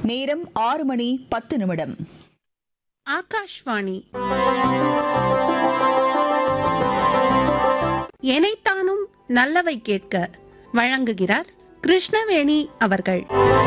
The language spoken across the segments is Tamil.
நேரம் ஆறு மணி பத்து நிமிடம் ஆகாஷ்வாணி எனைத்தானும் நல்லவை கேட்க வழங்குகிறார் கிருஷ்ணவேணி அவர்கள்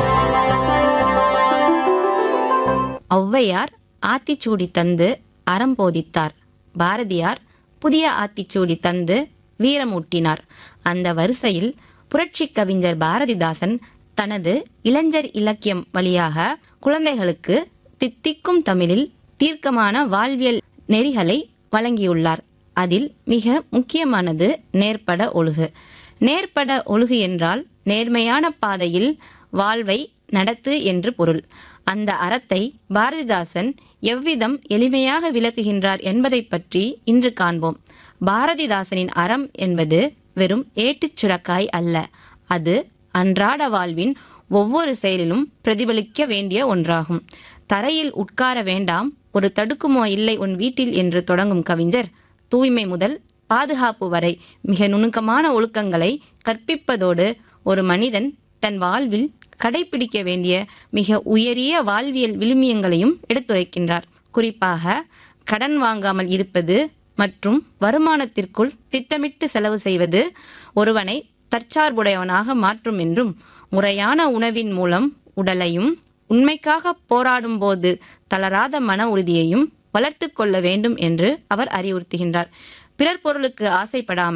ஔவையார் ஆத்திச்சூடி தந்து அறம் போதித்தார் பாரதியார் புதிய ஆத்திச்சூடி தந்து வீரமூட்டினார் அந்த வரிசையில் புரட்சிக் கவிஞர் பாரதிதாசன் தனது இளைஞர் இலக்கியம் வழியாக குழந்தைகளுக்கு தித்திக்கும் தமிழில் தீர்க்கமான வாழ்வியல் நெறிகளை வழங்கியுள்ளார் அதில் மிக முக்கியமானது நேர்பட ஒழுகு நேர்பட ஒழுகு என்றால் நேர்மையான பாதையில் வாழ்வை நடத்து என்று பொருள் அந்த அறத்தை பாரதிதாசன் எவ்விதம் எளிமையாக விளக்குகின்றார் என்பதைப் பற்றி இன்று காண்போம் பாரதிதாசனின் அறம் என்பது வெறும் ஏட்டுச் சுரக்காய் அல்ல அது அன்றாட வாழ்வின் ஒவ்வொரு செயலிலும் பிரதிபலிக்க வேண்டிய ஒன்றாகும் தரையில் உட்கார வேண்டாம் ஒரு தடுக்குமோ இல்லை உன் வீட்டில் என்று தொடங்கும் கவிஞர் தூய்மை முதல் பாதுகாப்பு வரை மிக நுணுக்கமான ஒழுக்கங்களை கற்பிப்பதோடு ஒரு மனிதன் தன் வாழ்வில் கடைபிடிக்க வேண்டிய மிக உயரிய வாழ்வியல் விழுமியங்களையும் எடுத்துரைக்கின்றார் குறிப்பாக கடன் வாங்காமல் இருப்பது மற்றும் வருமானத்திற்குள் திட்டமிட்டு செலவு செய்வது ஒருவனை தற்சார்புடையவனாக மாற்றும் என்றும் முறையான உணவின் மூலம் உடலையும் உண்மைக்காக போராடும் போது தளராத மன உறுதியையும் வளர்த்து கொள்ள வேண்டும் என்று அவர் அறிவுறுத்துகின்றார் பிறர் பொருளுக்கு ஆசைப்படாமல்